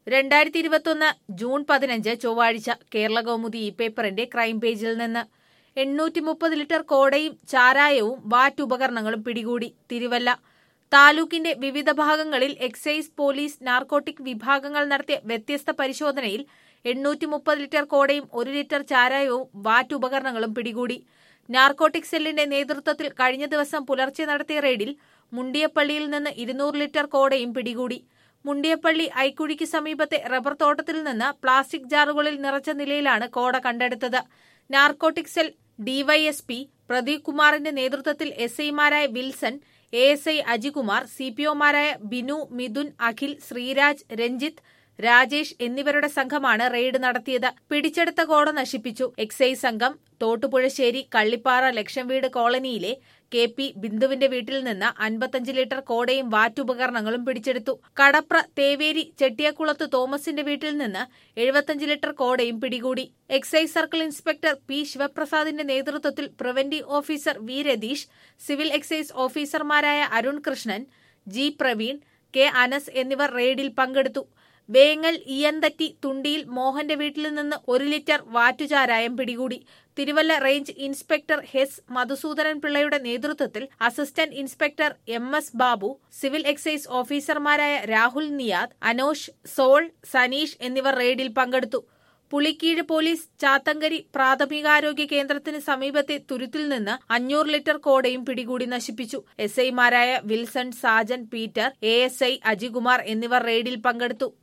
രണ്ടായിരത്തി ഇരുപത്തൊന്ന് ജൂൺ പതിനഞ്ച് ചൊവ്വാഴ്ച കേരള കൗമുദി ഈ പേപ്പറിന്റെ ക്രൈം പേജിൽ നിന്ന് എണ്ണൂറ്റി മുപ്പത് ലിറ്റർ കോടയും ചാരായവും വാറ്റ് ഉപകരണങ്ങളും പിടികൂടി തിരുവല്ല താലൂക്കിന്റെ വിവിധ ഭാഗങ്ങളിൽ എക്സൈസ് പോലീസ് നാർക്കോട്ടിക് വിഭാഗങ്ങൾ നടത്തിയ വ്യത്യസ്ത പരിശോധനയിൽ എണ്ണൂറ്റി മുപ്പത് ലിറ്റർ കോടയും ഒരു ലിറ്റർ ചാരായവും വാറ്റ് ഉപകരണങ്ങളും പിടികൂടി നാർക്കോട്ടിക് സെല്ലിന്റെ നേതൃത്വത്തിൽ കഴിഞ്ഞ ദിവസം പുലർച്ചെ നടത്തിയ റെയ്ഡിൽ മുണ്ടിയപ്പള്ളിയിൽ നിന്ന് ഇരുന്നൂറ് ലിറ്റർ കോടയും പിടികൂടി മുണ്ടിയപ്പള്ളി ഐക്കുഴിക്ക് സമീപത്തെ റബ്ബർ തോട്ടത്തിൽ നിന്ന് പ്ലാസ്റ്റിക് ജാറുകളിൽ നിറച്ച നിലയിലാണ് കോട കണ്ടെടുത്തത് നാർക്കോട്ടിക് സെൽ ഡിവൈഎസ്പി പ്രദീപ് കുമാറിന്റെ നേതൃത്വത്തിൽ എസ് ഐമാരായ Wilson A S I Ajikumar C P ഒമാരായ ബിനു മിഥുൻ അഖിൽ ശ്രീരാജ് രഞ്ജിത്ത് രാജേഷ് എന്നിവരുടെ സംഘമാണ് റെയ്ഡ് നടത്തിയത് പിടിച്ചെടുത്ത കോട നശിപ്പിച്ചു എക്സൈസ് സംഘം തോട്ടുപുഴശ്ശേരി കള്ളിപ്പാറ ലക്ഷം വീട് കോളനിയിലെ കെ പി ബിന്ദുവിന്റെ വീട്ടിൽ നിന്ന് അൻപത്തഞ്ച് ലിറ്റർ കോടയും വാറ്റുപകരണങ്ങളും പിടിച്ചെടുത്തു കടപ്ര തേവേരി ചെട്ടിയക്കുളത്ത് തോമസിന്റെ വീട്ടിൽ നിന്ന് എഴുപത്തഞ്ച് ലിറ്റർ കോടയും പിടികൂടി എക്സൈസ് സർക്കിൾ ഇൻസ്പെക്ടർ പി ശിവപ്രസാദിന്റെ നേതൃത്വത്തിൽ preventive officer V Ratheesh civil excise ഓഫീസർമാരായ അരുൺ കൃഷ്ണൻ ജി പ്രവീൺ കെ അനസ് എന്നിവർ റെയ്ഡിൽ പങ്കെടുത്തു വേങ്ങൽ ഇയന്തറ്റി തുണ്ടിയിൽ മോഹന്റെ വീട്ടിൽ നിന്ന് ഒരു ലിറ്റർ വാറ്റുചാരായം പിടികൂടി തിരുവല്ല റേഞ്ച് ഇൻസ്പെക്ടർ ഹെസ് മധുസൂദനൻ പിള്ളയുടെ നേതൃത്വത്തിൽ assistant inspector M S Babu civil excise ഓഫീസർമാരായ രാഹുൽ നിയാദ് അനോഷ് സോൾ സനീഷ് എന്നിവർ റെയ്ഡിൽ പങ്കെടുത്തു പുളിക്കീഴ് പോലീസ് ചാത്തങ്കരി പ്രാഥമികാരോഗ്യ കേന്ദ്രത്തിന് സമീപത്തെ തുരുത്തിൽ നിന്ന് അഞ്ഞൂറ് ലിറ്റർ കോടയും പിടികൂടി നശിപ്പിച്ചു എസ് ഐമാരായ Wilson Sajan Peter A S I Ajikumar എന്നിവർ റെയ്ഡിൽ പങ്കെടുത്തു